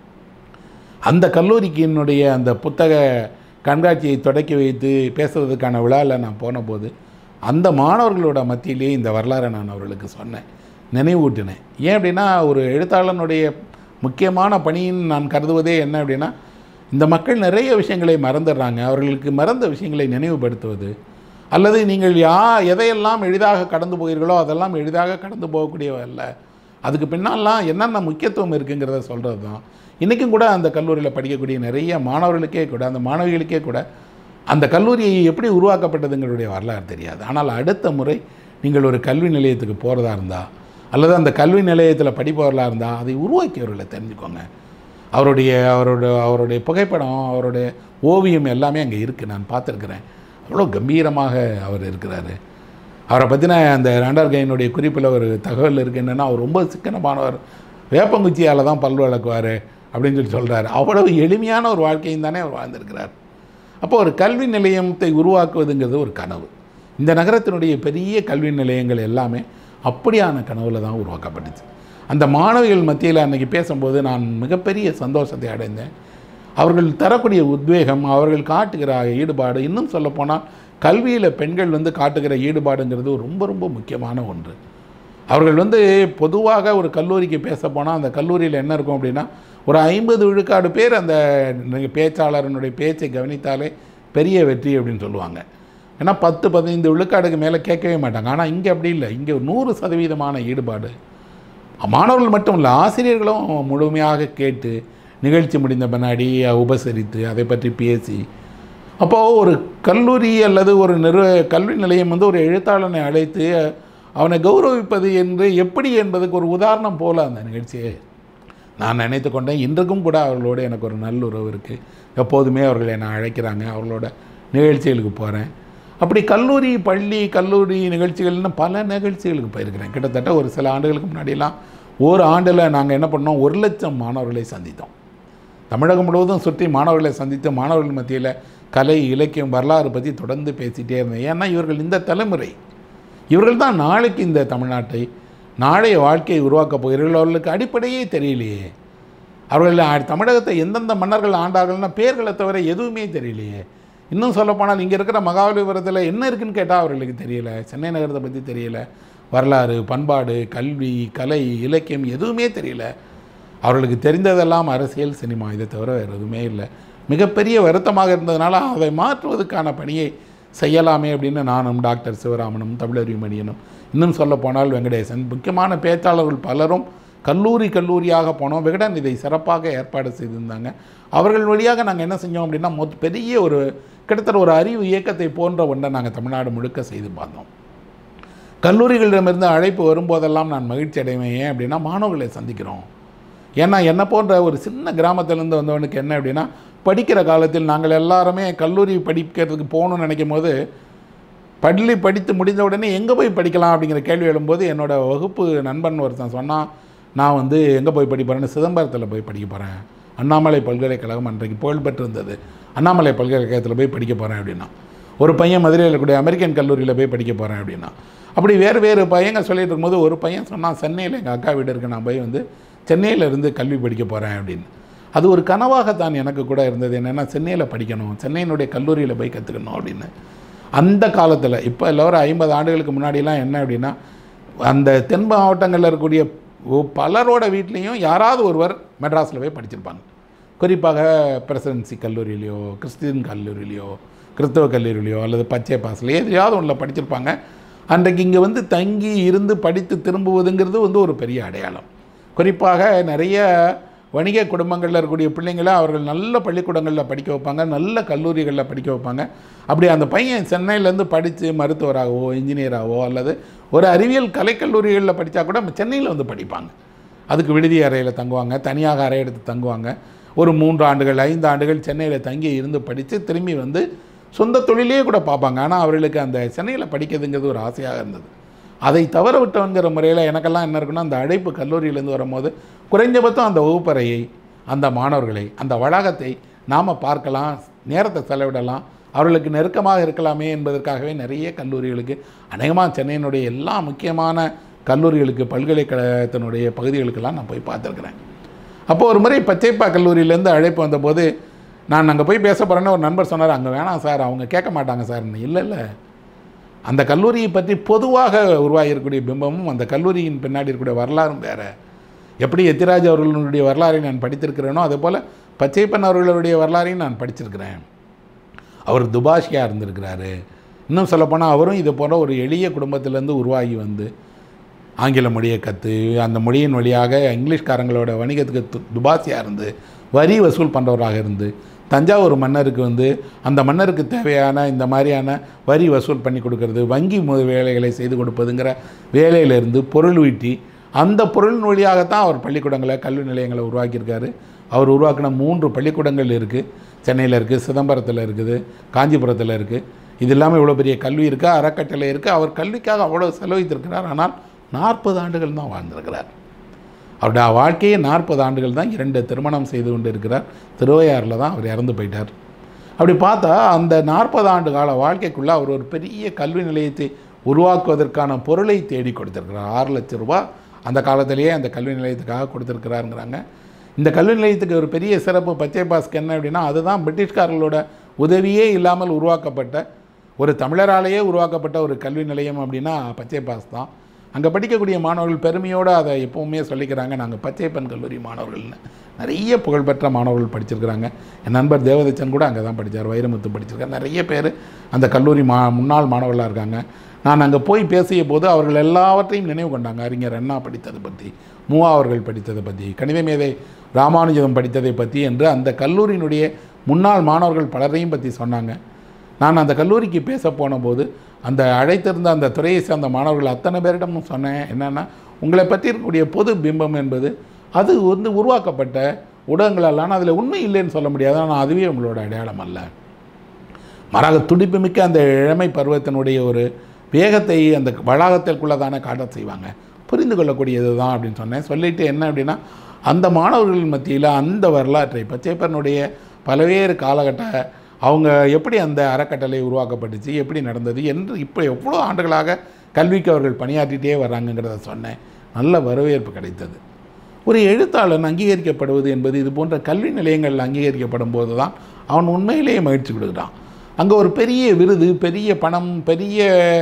அந்த கல்லூரிக்கினுடைய அந்த புத்தக கண்காட்சியை தொடக்கி வைத்து பேசுவதற்கான விழாவில் நான் போனபோது அந்த மாணவர்களோட மத்தியிலேயே இந்த வரலாறை நான் அவர்களுக்கு சொன்னேன் நினைவூட்டினேன் ஏன் அப்படின்னா ஒரு எழுத்தாளனுடைய முக்கியமான பணின்னு நான் கருதுவதே என்ன அப்படின்னா இந்த மக்கள் நிறைய விஷயங்களை மறந்துடுறாங்க அவர்களுக்கு மறந்த விஷயங்களை நினைவுபடுத்துவது அல்லது நீங்கள் யா எதையெல்லாம் எளிதாக கடந்து போகிறீர்களோ அதெல்லாம் எளிதாக கடந்து போகக்கூடியவல்ல அதுக்கு பின்னாலாம் என்னென்ன முக்கியத்துவம் இருக்குங்கிறத சொல்கிறது தான் இன்றைக்கும் கூட அந்த கல்லூரியில் படிக்கக்கூடிய நிறைய மாணவர்களுக்கே கூட அந்த மாணவிகளுக்கே கூட அந்த கல்லூரி எப்படி உருவாக்கப்பட்டதுங்களுடைய வரலாறு தெரியாது ஆனால் அடுத்த முறை நீங்கள் ஒரு கல்வி நிலையத்துக்கு போகிறதா இருந்தால் அல்லது அந்த கல்வி நிலையத்தில் படிப்பவர்களாக இருந்தால் அதை உருவாக்கியவர்களை தெரிஞ்சுக்கோங்க அவருடைய அவரோட அவருடைய புகைப்படம் அவருடைய ஓவியம் எல்லாமே அங்கே இருக்குது நான் பார்த்துருக்குறேன் அவ்வளோ கம்பீரமாக அவர் இருக்கிறாரு அவரை பற்றின அந்த ராண்டார்கையினுடைய குறிப்பில் ஒரு தகவல் இருக்குது என்னென்னா அவர் ரொம்ப சிக்கனமானவர் வேப்பங்குச்சியால் தான் பல் விளக்குவார் அப்படின்னு சொல்லி சொல்கிறாரு அவ்வளவு எளிமையான ஒரு வாழ்க்கையும் தானே அவர் வாழ்ந்திருக்கிறார் அப்போ ஒரு கல்வி நிலையத்தை உருவாக்குவதுங்கிறது ஒரு கனவு இந்த நகரத்தினுடைய பெரிய கல்வி நிலையங்கள் எல்லாமே அப்படியான கனவுல தான் உருவாக்கப்பட்டுச்சு அந்த மாணவிகள் மத்தியில் அன்றைக்கி பேசும்போது நான் மிகப்பெரிய சந்தோஷத்தை அடைந்தேன் அவர்கள் தரக்கூடிய உத்வேகம் அவர்கள் காட்டுகிற ஈடுபாடு இன்னும் சொல்லப்போனால் கல்வியில் பெண்கள் வந்து காட்டுகிற ஈடுபாடுங்கிறது ரொம்ப ரொம்ப முக்கியமான ஒன்று அவர்கள் வந்து பொதுவாக ஒரு கல்லூரிக்கு பேச போனால் அந்த கல்லூரியில் என்ன இருக்கும் அப்படின்னா ஒரு ஐம்பது விழுக்காடு பேர் அந்த பேச்சாளரனுடைய பேச்சை கவனித்தாலே பெரிய வெற்றி அப்படின்னு சொல்லுவாங்க ஏன்னா பத்து பதினைந்து விழுக்காடுக்கு மேலே கேட்கவே மாட்டாங்க ஆனால் இங்கே அப்படி இல்லை இங்கே நூறு சதவீதமான ஈடுபாடு மாணவர்கள் மட்டும் இல்லை ஆசிரியர்களும் முழுமையாக கேட்டு நிகழ்ச்சி முடிந்த பின்னாடி உபசரித்து அதை பற்றி பேசி அப்போது ஒரு கல்லூரி அல்லது ஒரு நிறு கல்வி நிலையம் வந்து ஒரு எழுத்தாளனை அழைத்து அவனை கௌரவிப்பது என்று எப்படி என்பதுக்கு ஒரு உதாரணம் போல அந்த நிகழ்ச்சியை நான் நினைத்து கொண்டேன் இன்றைக்கும் கூட அவர்களோடு எனக்கு ஒரு நல்லுறவு இருக்குது எப்போதுமே அவர்கள் என்னை அழைக்கிறாங்க அவர்களோட நிகழ்ச்சிகளுக்கு போகிறேன் அப்படி கல்லூரி பள்ளி கல்லூரி நிகழ்ச்சிகள்னு பல நிகழ்ச்சிகளுக்கு போயிருக்கிறேன் கிட்டத்தட்ட ஒரு சில ஆண்டுகளுக்கு முன்னாடிலாம் ஒரு ஆண்டில் நாங்கள் என்ன பண்ணோம் ஒரு லட்சம் மாணவர்களை சந்தித்தோம் தமிழகம் முழுவதும் சுற்றி மாணவர்களை சந்தித்து மாணவர்கள் மத்தியில் கலை இலக்கியம் வரலாறு பற்றி தொடர்ந்து பேசிகிட்டே இருந்தேன் ஏன்னா இவர்கள் இந்த தலைமுறை இவர்கள் தான் நாளைக்கு இந்த தமிழ்நாட்டை நாளைய வாழ்க்கையை உருவாக்கப் போகிறீர்கள் அவர்களுக்கு அடிப்படையே தெரியலையே அவர்கள் தமிழகத்தை எந்தெந்த மன்னர்கள் ஆண்டார்கள்னா பேர்களை தவிர எதுவுமே தெரியலையே இன்னும் சொல்லப்போனால் இங்கே இருக்கிற மகாபலிபுரத்தில் என்ன இருக்குன்னு கேட்டால் அவர்களுக்கு தெரியல சென்னை நகரத்தை பற்றி தெரியல வரலாறு பண்பாடு கல்வி கலை இலக்கியம் எதுவுமே தெரியல அவர்களுக்கு தெரிந்ததெல்லாம் அரசியல் சினிமா இதை தவிர வேறு எதுவுமே இல்லை மிகப்பெரிய வருத்தமாக இருந்ததுனால அதை மாற்றுவதற்கான பணியை செய்யலாமே அப்படின்னு நானும் டாக்டர் சிவராமனும் தமிழறிமணியனும் இன்னும் சொல்ல போனால் வெங்கடேசன் முக்கியமான பேச்சாளர்கள் பலரும் கல்லூரி கல்லூரியாக போனோம் விகடன் இதை சிறப்பாக ஏற்பாடு செய்திருந்தாங்க அவர்கள் வழியாக நாங்கள் என்ன செஞ்சோம் அப்படின்னா மொத்த பெரிய ஒரு கிட்டத்தட்ட ஒரு அறிவு இயக்கத்தை போன்ற ஒன்றை நாங்கள் தமிழ்நாடு முழுக்க செய்து பார்த்தோம் கல்லூரிகளிடமிருந்து அழைப்பு வரும்போதெல்லாம் நான் மகிழ்ச்சி அடைவேன் ஏன் அப்படின்னா மாணவர்களை சந்திக்கிறோம் ஏன்னா என்னை போன்ற ஒரு சின்ன கிராமத்திலேருந்து வந்தவனுக்கு என்ன அப்படின்னா படிக்கிற காலத்தில் நாங்கள் எல்லாருமே கல்லூரி படிக்கிறதுக்கு போகணும்னு நினைக்கும் போது பள்ளி படித்து முடிந்த உடனே எங்கே போய் படிக்கலாம் அப்படிங்கிற கேள்வி எழும்போது என்னோடய வகுப்பு நண்பன் ஒருத்தன் சொன்னால் நான் வந்து எங்கே போய் படிப்பேன்னு சிதம்பரத்தில் போய் படிக்க போகிறேன் அண்ணாமலை பல்கலைக்கழகம் அன்றைக்கு புகழ்பெற்றிருந்தது அண்ணாமலை பல்கலைக்கழகத்தில் போய் படிக்க போகிறேன் அப்படின்னா ஒரு பையன் மதுரையில் இருக்கக்கூடிய அமெரிக்கன் கல்லூரியில் போய் படிக்க போகிறேன் அப்படின்னா அப்படி வேறு வேறு பையங்க சொல்லிட்டு இருக்கும்போது ஒரு பையன் சொன்னான் சென்னையில் எங்கள் அக்கா வீடு இருக்கு நான் போய் வந்து சென்னையில் இருந்து கல்வி படிக்க போகிறேன் அப்படின்னு அது ஒரு கனவாகத்தான் எனக்கு கூட இருந்தது என்னென்னா சென்னையில் படிக்கணும் சென்னையினுடைய கல்லூரியில் போய் கற்றுக்கணும் அப்படின்னு அந்த காலத்தில் இப்போ இல்லை ஒரு ஐம்பது ஆண்டுகளுக்கு முன்னாடிலாம் என்ன அப்படின்னா அந்த தென் மாவட்டங்களில் இருக்கக்கூடிய பலரோட வீட்லேயும் யாராவது ஒருவர் மெட்ராஸில் போய் படிச்சிருப்பாங்க குறிப்பாக பிரசிடென்சி கல்லூரியிலையோ கிறிஸ்டின் கல்லூரியிலையோ கிறிஸ்தவ கல்லூரியிலையோ அல்லது பச்சை பாஸில் எதையாவது ஒன்றில் படிச்சிருப்பாங்க அன்றைக்கு இங்கே வந்து தங்கி இருந்து படித்து திரும்புவதுங்கிறது வந்து ஒரு பெரிய அடையாளம் குறிப்பாக நிறைய வணிக குடும்பங்களில் இருக்கக்கூடிய பிள்ளைங்களை அவர்கள் நல்ல பள்ளிக்கூடங்களில் படிக்க வைப்பாங்க நல்ல கல்லூரிகளில் படிக்க வைப்பாங்க அப்படி அந்த பையன் சென்னையிலேருந்து படித்து மருத்துவராகவோ இன்ஜினியராகவோ அல்லது ஒரு அறிவியல் கலைக்கல்லூரிகளில் படித்தா கூட சென்னையில் வந்து படிப்பாங்க அதுக்கு விடுதி அறையில் தங்குவாங்க தனியாக அறை எடுத்து தங்குவாங்க ஒரு மூன்று ஆண்டுகள் ஐந்து ஆண்டுகள் சென்னையில் தங்கி இருந்து படித்து திரும்பி வந்து சொந்த தொழிலே கூட பார்ப்பாங்க ஆனால் அவர்களுக்கு அந்த சென்னையில் படிக்கிறதுங்கிறது ஒரு ஆசையாக இருந்தது அதை தவற விட்டவங்கிற முறையில் எனக்கெல்லாம் என்ன இருக்குன்னா அந்த அழைப்பு கல்லூரியிலேருந்து வரும்போது குறைஞ்சபட்சம் அந்த வகுப்பறையை அந்த மாணவர்களை அந்த வளாகத்தை நாம் பார்க்கலாம் நேரத்தை செலவிடலாம் அவர்களுக்கு நெருக்கமாக இருக்கலாமே என்பதற்காகவே நிறைய கல்லூரிகளுக்கு அநேகமாக சென்னையினுடைய எல்லா முக்கியமான கல்லூரிகளுக்கு பல்கலைக்கழகத்தினுடைய பகுதிகளுக்கெல்லாம் நான் போய் பார்த்துருக்குறேன் அப்போ ஒரு முறை பச்சைப்பா கல்லூரியிலேருந்து அழைப்பு வந்தபோது நான் அங்கே போய் பேச போகிறேன்னு ஒரு நண்பர் சொன்னார் அங்கே வேணாம் சார் அவங்க கேட்க மாட்டாங்க சார் இல்லை இல்லை அந்த கல்லூரியை பற்றி பொதுவாக உருவாகியிருக்கக்கூடிய பிம்பமும் அந்த கல்லூரியின் பின்னாடி இருக்கக்கூடிய வரலாறும் வேறு எப்படி எத்திராஜ் அவர்களுடைய வரலாறை நான் படித்திருக்கிறேனோ அதே போல் பச்சைப்பன் அவர்களுடைய வரலாறையும் நான் படிச்சிருக்கிறேன் அவர் துபாஷியாக இருந்திருக்கிறாரு இன்னும் சொல்லப்போனால் அவரும் இது போன்ற ஒரு எளிய குடும்பத்திலேருந்து உருவாகி வந்து ஆங்கில மொழியை கற்று அந்த மொழியின் வழியாக இங்கிலீஷ்காரங்களோட வணிகத்துக்கு து- துபாசியாக இருந்து வரி வசூல் பண்ணுறவராக இருந்து தஞ்சாவூர் மன்னருக்கு வந்து அந்த மன்னருக்கு தேவையான இந்த மாதிரியான வரி வசூல் பண்ணி கொடுக்கறது வங்கி மு- வேலைகளை செய்து கொடுப்பதுங்கிற வேலையிலிருந்து பொருள் ஈட்டி அந்த பொருளின் வழியாகத்தான் அவர் பள்ளிக்கூடங்களை கல்வி நிலையங்களை உருவாக்கியிருக்காரு அவர் உருவாக்கின மூன்று பள்ளிக்கூடங்கள் இருக்குது சென்னையில் இருக்குது சிதம்பரத்தில் இருக்குது காஞ்சிபுரத்தில் இருக்குது இது இல்லாமல் இவ்வளோ பெரிய கல்வி இருக்குது அறக்கட்டளை இருக்குது அவர் கல்விக்காக அவ்வளோ செலவழித்திருக்கிறார் ஆனால் நாற்பது ஆண்டுகள் தான் வாழ்ந்திருக்கிறார் அவருடைய வாழ்க்கையே நாற்பது ஆண்டுகள் தான் இரண்டு திருமணம் செய்து கொண்டு இருக்கிறார் திருவையாறில் தான் அவர் இறந்து போயிட்டார் அப்படி பார்த்தா அந்த நாற்பது ஆண்டு கால வாழ்க்கைக்குள்ளே அவர் ஒரு பெரிய கல்வி நிலையத்தை உருவாக்குவதற்கான பொருளை தேடி கொடுத்திருக்கிறார் ஆறு லட்சம் ரூபாய் அந்த காலத்திலேயே அந்த கல்வி நிலையத்துக்காக கொடுத்துருக்கிறாருங்கிறாங்க இந்த கல்வி நிலையத்துக்கு ஒரு பெரிய சிறப்பு பச்சை பாஸ்க்கு என்ன அப்படின்னா அதுதான் பிரிட்டிஷ்காரர்களோட உதவியே இல்லாமல் உருவாக்கப்பட்ட ஒரு தமிழராலேயே உருவாக்கப்பட்ட ஒரு கல்வி நிலையம் அப்படின்னா பச்சை பாஸ் தான் அங்கே படிக்கக்கூடிய மாணவர்கள் பெருமையோடு அதை எப்போவுமே சொல்லிக்கிறாங்க நாங்கள் பச்சைப்பன் கல்லூரி மாணவர்கள்னு நிறைய புகழ்பெற்ற மாணவர்கள் படிச்சிருக்கிறாங்க என் நண்பர் தேவதச்சன் கூட அங்கே தான் படித்தார் வைரமுத்து படிச்சிருக்கார் நிறைய பேர் அந்த கல்லூரி மா முன்னாள் மாணவர்களாக இருக்காங்க நான் அங்கே போய் பேசிய போது அவர்கள் எல்லாவற்றையும் நினைவு கொண்டாங்க அறிஞர் அண்ணா படித்ததை பற்றி மூவா அவர்கள் படித்ததை பற்றி கணித மேதை ராமானுஜம் படித்ததை பற்றி என்று அந்த கல்லூரியினுடைய முன்னாள் மாணவர்கள் பலரையும் பற்றி சொன்னாங்க நான் அந்த கல்லூரிக்கு பேச போனபோது அந்த அழைத்திருந்த அந்த துறையை சேர்ந்த மாணவர்கள் அத்தனை பேரிடமும் சொன்னேன் என்னென்னா உங்களை பற்றி இருக்கக்கூடிய பொது பிம்பம் என்பது அது வந்து உருவாக்கப்பட்ட ஊடகங்களால் ஆனால் அதில் உண்மை இல்லைன்னு சொல்ல முடியாது ஆனால் அதுவே உங்களோட அடையாளம் அல்ல மாறாக துடிப்புமிக்க அந்த இளமை பருவத்தினுடைய ஒரு வேகத்தை அந்த வளாகத்திற்குள்ளே தானே காட்ட செய்வாங்க புரிந்து கொள்ளக்கூடியது தான் அப்படின்னு சொன்னேன் சொல்லிட்டு என்ன அப்படின்னா அந்த மாணவர்கள் மத்தியில் அந்த வரலாற்றை பச்சைப்பனுடைய பல்வேறு காலகட்ட அவங்க எப்படி அந்த அறக்கட்டளை உருவாக்கப்பட்டுச்சு எப்படி நடந்தது என்று இப்போ எவ்வளோ ஆண்டுகளாக கல்விக்கு அவர்கள் பணியாற்றிட்டே வர்றாங்கங்கிறத சொன்னேன் நல்ல வரவேற்பு கிடைத்தது ஒரு எழுத்தாளன் அங்கீகரிக்கப்படுவது என்பது இது போன்ற கல்வி நிலையங்கள் அங்கீகரிக்கப்படும் போது தான் அவன் உண்மையிலேயே மகிழ்ச்சி கொடுக்குறான் அங்கே ஒரு பெரிய விருது பெரிய பணம் பெரிய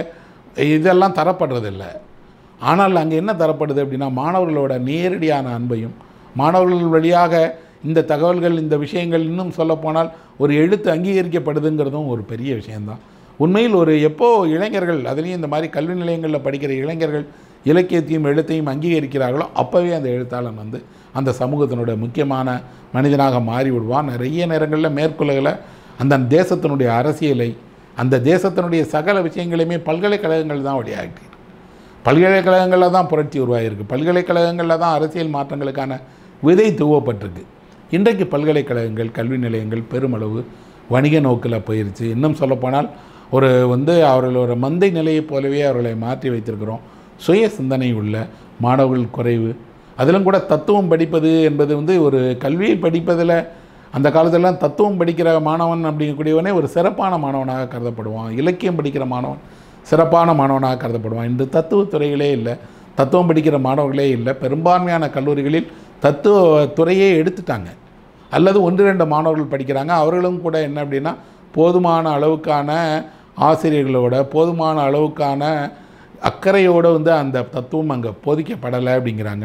இதெல்லாம் தரப்படுறதில்லை ஆனால் அங்கே என்ன தரப்படுது அப்படின்னா மாணவர்களோட நேரடியான அன்பையும் மாணவர்கள் வழியாக இந்த தகவல்கள் இந்த விஷயங்கள் இன்னும் சொல்லப்போனால் ஒரு எழுத்து அங்கீகரிக்கப்படுதுங்கிறதும் ஒரு பெரிய விஷயம்தான் உண்மையில் ஒரு எப்போ இளைஞர்கள் அதுலேயும் இந்த மாதிரி கல்வி நிலையங்களில் படிக்கிற இளைஞர்கள் இலக்கியத்தையும் எழுத்தையும் அங்கீகரிக்கிறார்களோ அப்போவே அந்த எழுத்தாளன் வந்து அந்த சமூகத்தினுடைய முக்கியமான மனிதனாக மாறி விடுவான் நிறைய நேரங்களில் மேற்கொள்ளைகளை அந்த தேசத்தினுடைய அரசியலை அந்த தேசத்தினுடைய சகல விஷயங்களையுமே பல்கலைக்கழகங்கள் தான் வழியாகிட்டு பல்கலைக்கழகங்களில் தான் புரட்சி உருவாகிருக்கு பல்கலைக்கழகங்களில் தான் அரசியல் மாற்றங்களுக்கான விதை தூவப்பட்டிருக்கு இன்றைக்கு பல்கலைக்கழகங்கள் கல்வி நிலையங்கள் பெருமளவு வணிக நோக்கில் போயிருச்சு இன்னும் சொல்லப்போனால் ஒரு வந்து அவர்களோட மந்தை நிலையைப் போலவே அவர்களை மாற்றி வைத்திருக்கிறோம் சுய சிந்தனை உள்ள மாணவர்கள் குறைவு அதிலும் கூட தத்துவம் படிப்பது என்பது வந்து ஒரு கல்வியை படிப்பதில் அந்த காலத்திலலாம் தத்துவம் படிக்கிற மாணவன் அப்படிங்கக்கூடியவனே ஒரு சிறப்பான மாணவனாக கருதப்படுவான் இலக்கியம் படிக்கிற மாணவன் சிறப்பான மாணவனாக கருதப்படுவான் இன்று தத்துவத் துறைகளே இல்லை தத்துவம் படிக்கிற மாணவர்களே இல்லை பெரும்பான்மையான கல்லூரிகளில் தத்துவ துறையே எடுத்துட்டாங்க அல்லது ஒன்று ரெண்டு மாணவர்கள் படிக்கிறாங்க அவர்களும் கூட என்ன அப்படின்னா போதுமான அளவுக்கான ஆசிரியர்களோட போதுமான அளவுக்கான அக்கறையோடு வந்து அந்த தத்துவம் அங்கே போதிக்கப்படலை அப்படிங்கிறாங்க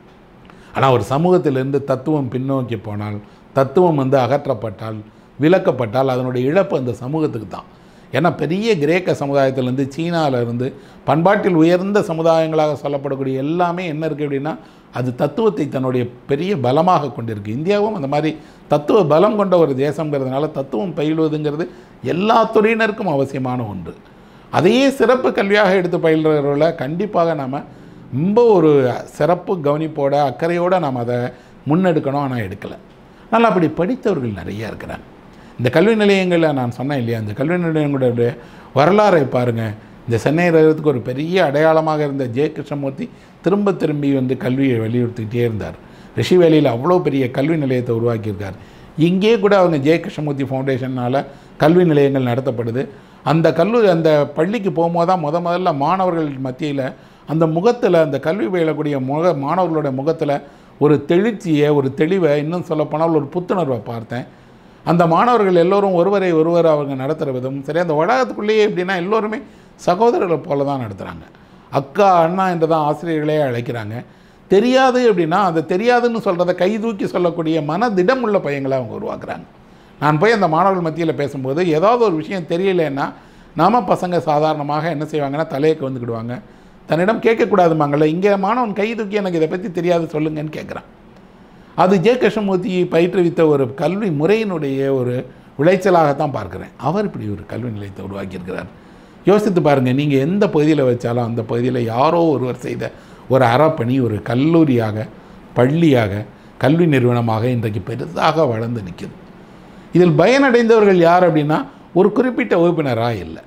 ஆனால் ஒரு சமூகத்திலிருந்து தத்துவம் பின்னோக்கி போனால் தத்துவம் வந்து அகற்றப்பட்டால் விலக்கப்பட்டால் அதனுடைய இழப்பு அந்த சமூகத்துக்கு தான் ஏன்னா பெரிய கிரேக்க சமுதாயத்திலேருந்து சீனாவிலேருந்து பண்பாட்டில் உயர்ந்த சமுதாயங்களாக சொல்லப்படக்கூடிய எல்லாமே என்ன இருக்குது அப்படின்னா அது தத்துவத்தை தன்னுடைய பெரிய பலமாக கொண்டிருக்கு இந்தியாவும் அந்த மாதிரி தத்துவ பலம் கொண்ட ஒரு தேசங்கிறதுனால தத்துவம் பயிலுவதுங்கிறது எல்லா துறையினருக்கும் அவசியமான ஒன்று அதையே சிறப்பு கல்வியாக எடுத்து பயில்றவர்களை கண்டிப்பாக நாம் ரொம்ப ஒரு சிறப்பு கவனிப்போட அக்கறையோடு நாம் அதை முன்னெடுக்கணும் ஆனால் எடுக்கலை ஆனால் அப்படி படித்தவர்கள் நிறைய இருக்கிறாங்க இந்த கல்வி நிலையங்களில் நான் சொன்னேன் இல்லையா இந்த கல்வி நிலையங்களுடைய வரலாறை பாருங்கள் இந்த சென்னை நகரத்துக்கு ஒரு பெரிய அடையாளமாக இருந்த ஜெய கிருஷ்ணமூர்த்தி திரும்ப திரும்பி வந்து கல்வியை வலியுறுத்திக்கிட்டே இருந்தார் ரிஷிவேலியில் அவ்வளோ பெரிய கல்வி நிலையத்தை உருவாக்கியிருக்கார் இங்கே கூட அவங்க ஜெய கிருஷ்ணமூர்த்தி ஃபவுண்டேஷனால் கல்வி நிலையங்கள் நடத்தப்படுது அந்த கல்லூரி அந்த பள்ளிக்கு போகும்போது தான் முத முதல்ல மாணவர்கள் மத்தியில் அந்த முகத்தில் அந்த கல்வி பயிலக்கூடிய முக மாணவர்களோட முகத்தில் ஒரு தெளிச்சியை ஒரு தெளிவை இன்னும் சொல்லப்போனால் ஒரு புத்துணர்வை பார்த்தேன் அந்த மாணவர்கள் எல்லோரும் ஒருவரை ஒருவர் அவங்க நடத்துகிற விதம் சரி அந்த வளாகத்துக்குள்ளேயே எப்படின்னா எல்லோருமே சகோதரர்களை போல தான் நடத்துகிறாங்க அக்கா அண்ணா என்று தான் ஆசிரியர்களே அழைக்கிறாங்க தெரியாது அப்படின்னா அந்த தெரியாதுன்னு சொல்கிறத கை தூக்கி சொல்லக்கூடிய மனதிடம் உள்ள பையங்களை அவங்க உருவாக்குறாங்க நான் போய் அந்த மாணவர்கள் மத்தியில் பேசும்போது ஏதாவது ஒரு விஷயம் தெரியலன்னா நாம பசங்க சாதாரணமாக என்ன செய்வாங்கன்னா தலையை கவுந்துக்கிடுவாங்க தன்னிடம் கேட்கக்கூடாதுமாங்கள்ல இங்கே மாணவன் கை தூக்கி எனக்கு இதை பற்றி தெரியாது சொல்லுங்கன்னு கேட்குறான் அது ஜெய கிருஷ்ணமூர்த்தியை பயிற்றுவித்த ஒரு கல்வி முறையினுடைய ஒரு விளைச்சலாகத்தான் பார்க்குறேன் அவர் இப்படி ஒரு கல்வி நிலையத்தை உருவாக்கியிருக்கிறார் யோசித்து பாருங்கள் நீங்கள் எந்த பகுதியில் வச்சாலும் அந்த பகுதியில் யாரோ ஒருவர் செய்த ஒரு அறப்பணி ஒரு கல்லூரியாக பள்ளியாக கல்வி நிறுவனமாக இன்றைக்கு பெரிதாக வளர்ந்து நிற்குது இதில் பயனடைந்தவர்கள் யார் அப்படின்னா ஒரு குறிப்பிட்ட வகுப்பினராக இல்லை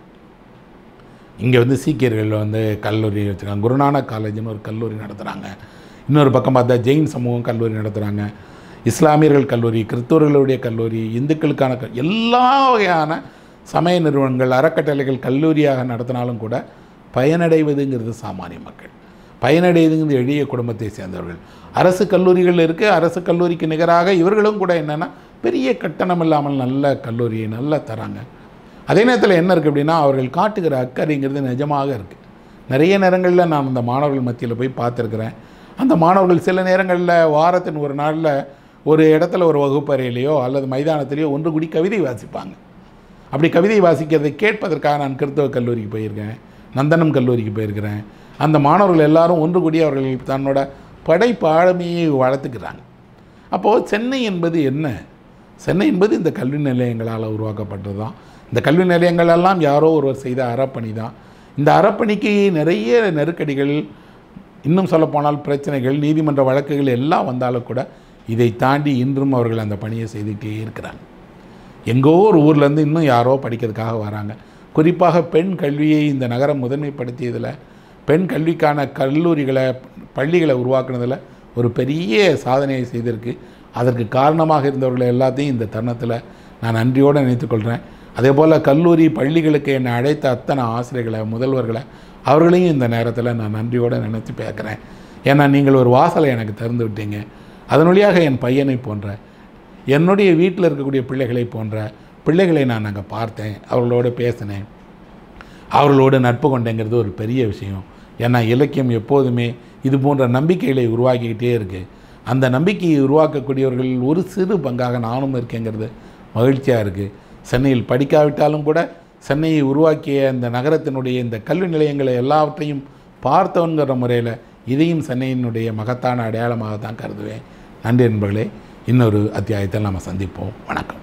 இங்கே வந்து சீக்கியர்கள் வந்து கல்லூரி வச்சுருக்காங்க குருநானக் காலேஜ்னு ஒரு கல்லூரி நடத்துகிறாங்க இன்னொரு பக்கம் பார்த்தா ஜெயின் சமூகம் கல்லூரி நடத்துகிறாங்க இஸ்லாமியர்கள் கல்லூரி கிறிஸ்தவர்களுடைய கல்லூரி இந்துக்களுக்கான க எல்லா வகையான சமய நிறுவனங்கள் அறக்கட்டளைகள் கல்லூரியாக நடத்தினாலும் கூட பயனடைவதுங்கிறது சாமானிய மக்கள் பயனடைவதுங்கிறது எளிய குடும்பத்தை சேர்ந்தவர்கள் அரசு கல்லூரிகள் இருக்குது அரசு கல்லூரிக்கு நிகராக இவர்களும் கூட என்னென்னா பெரிய கட்டணம் இல்லாமல் நல்ல கல்லூரியை நல்லா தராங்க அதே நேரத்தில் என்ன இருக்குது அப்படின்னா அவர்கள் காட்டுகிற அக்கறைங்கிறது நிஜமாக இருக்குது நிறைய நேரங்களில் நான் அந்த மாணவர்கள் மத்தியில் போய் பார்த்துருக்குறேன் அந்த மாணவர்கள் சில நேரங்களில் வாரத்தின் ஒரு நாளில் ஒரு இடத்துல ஒரு வகுப்பறையிலையோ அல்லது மைதானத்திலேயோ ஒன்று கூடி கவிதை வாசிப்பாங்க அப்படி கவிதை வாசிக்கிறதை கேட்பதற்காக நான் கிறிஸ்தவ கல்லூரிக்கு போயிருக்கேன் நந்தனம் கல்லூரிக்கு போயிருக்கிறேன் அந்த மாணவர்கள் எல்லாரும் ஒன்று கூடி அவர்கள் தன்னோட படைப்பு ஆளுமையை வளர்த்துக்கிறாங்க அப்போது சென்னை என்பது என்ன சென்னை என்பது இந்த கல்வி நிலையங்களால் உருவாக்கப்பட்டது தான் இந்த கல்வி நிலையங்கள் எல்லாம் யாரோ ஒருவர் செய்த அறப்பணி தான் இந்த அறப்பணிக்கு நிறைய நெருக்கடிகள் இன்னும் சொல்லப்போனால் பிரச்சனைகள் நீதிமன்ற வழக்குகள் எல்லாம் வந்தாலும் கூட இதை தாண்டி இன்றும் அவர்கள் அந்த பணியை செய்துக்கிட்டே இருக்கிறாங்க எங்கோ ஒரு ஊர்லேருந்து இன்னும் யாரோ படிக்கிறதுக்காக வராங்க குறிப்பாக பெண் கல்வியை இந்த நகரம் முதன்மைப்படுத்தியதில் பெண் கல்விக்கான கல்லூரிகளை பள்ளிகளை உருவாக்குனதில் ஒரு பெரிய சாதனையை செய்திருக்கு அதற்கு காரணமாக இருந்தவர்களை எல்லாத்தையும் இந்த தருணத்தில் நான் நன்றியோடு நினைத்துக்கொள்கிறேன் அதே போல் கல்லூரி பள்ளிகளுக்கு என்னை அழைத்த அத்தனை ஆசிரியர்களை முதல்வர்களை அவர்களையும் இந்த நேரத்தில் நான் நன்றியோடு நினைத்து பேக்கிறேன் ஏன்னா நீங்கள் ஒரு வாசலை எனக்கு திறந்து விட்டீங்க அதன் வழியாக என் பையனை போன்ற என்னுடைய வீட்டில் இருக்கக்கூடிய பிள்ளைகளை போன்ற பிள்ளைகளை நான் அங்கே பார்த்தேன் அவர்களோடு பேசினேன் அவர்களோடு நட்பு கொண்டேங்கிறது ஒரு பெரிய விஷயம் ஏன்னா இலக்கியம் எப்போதுமே இது போன்ற நம்பிக்கைகளை உருவாக்கிக்கிட்டே இருக்குது அந்த நம்பிக்கையை உருவாக்கக்கூடியவர்கள் ஒரு சிறு பங்காக நானும் இருக்கேங்கிறது மகிழ்ச்சியாக இருக்குது சென்னையில் படிக்காவிட்டாலும் கூட சென்னையை உருவாக்கிய இந்த நகரத்தினுடைய இந்த கல்வி நிலையங்களை எல்லாவற்றையும் பார்த்தவன்கிற முறையில் இதையும் சென்னையினுடைய மகத்தான அடையாளமாக தான் கருதுவேன் நன்றி நண்பர்களே இன்னொரு அத்தியாயத்தில் நம்ம சந்திப்போம் வணக்கம்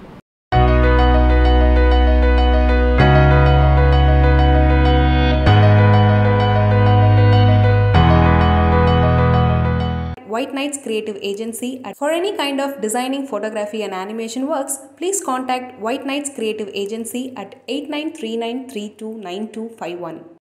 White Knights Creative Agency. For any kind of designing, photography, and animation works, please contact White Knights Creative Agency at 8939329251.